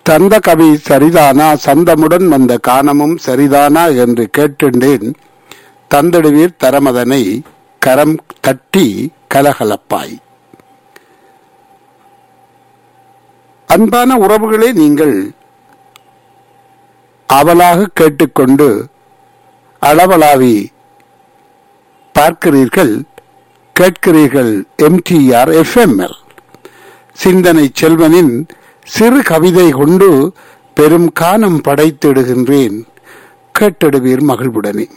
தந்த கவி சரிதானா சந்தமுடன் வந்த கானமும் சரிதானா என்று கேட்டுண்டேன் தந்திடுவீர் தரமதனை கரம் தட்டி கலகலப்பாய் அன்பான உறவுகளே நீங்கள் அவலாக கேட்டுக்கொண்டு அளவலாவி பார்க்கிறீர்கள் கேட்கிறீர்கள் எம்டிஆர் எஃப்எம்எல் சிந்தனை செல்வனின் சிறு கவிதை கொண்டு பெரும் கானம் படைத்திடுகின்றேன் கேட்டிடுவீர் மகிழ்வுடனே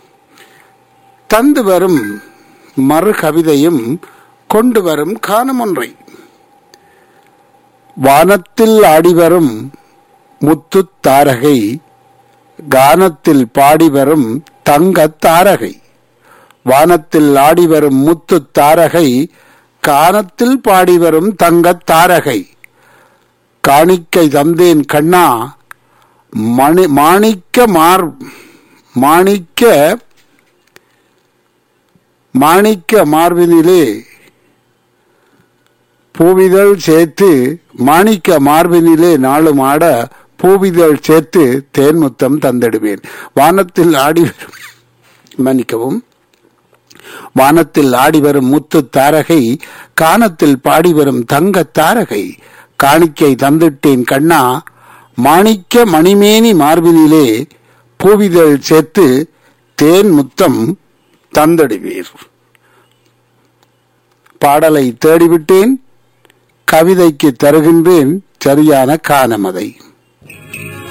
தந்து வரும் மறு கவிதையும் கொண்டு வரும் கானம் ஒன்றை வானத்தில் ஆடிவரும் முத்து தாரகை கானத்தில் பாடி வரும் தங்க தாரகை வானத்தில் ஆடி வரும் முத்து தாரகை கானத்தில் பாடி வரும் தங்க தாரகை காணிக்கை தந்தேன் கண்ணா மணி மாணிக்க மார் மாணிக்க மாணிக்க மார்பினிலே பூவிதழ் சேர்த்து மாணிக்க மார்பினிலே நாளும் ஆட பூவிதழ் சேர்த்து தேன்முத்தம் தந்திடுவேன் வானத்தில் ஆடி வரும் மன்னிக்கவும் வானத்தில் ஆடி வரும் முத்து தாரகை கானத்தில் பாடி வரும் தங்க தாரகை காணிக்கை தந்திட்டேன் கண்ணா மாணிக்க மணிமேனி மார்பினிலே பூவிதழ் சேர்த்து தேன் முத்தம் தந்தடுவீர் பாடலை தேடிவிட்டேன் கவிதைக்கு தருகின்றேன் சரியான கானமதை